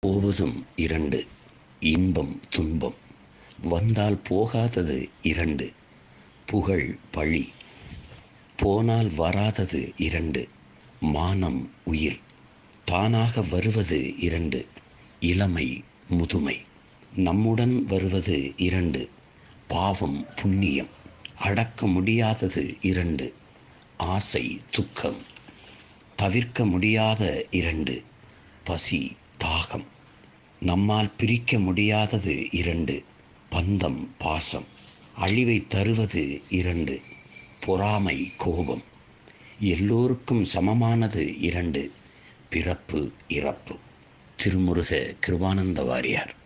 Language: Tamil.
போவதும் இரண்டு இன்பம் துன்பம் வந்தால் போகாதது இரண்டு புகழ் பழி போனால் வராதது இரண்டு மானம் உயிர் தானாக வருவது இரண்டு இளமை முதுமை நம்முடன் வருவது இரண்டு பாவம் புண்ணியம் அடக்க முடியாதது இரண்டு ஆசை துக்கம் தவிர்க்க முடியாத இரண்டு பசி தாகம் நம்மால் பிரிக்க முடியாதது இரண்டு பந்தம் பாசம் அழிவை தருவது இரண்டு பொறாமை கோபம் எல்லோருக்கும் சமமானது இரண்டு பிறப்பு இறப்பு திருமுருக கிருபானந்த வாரியார்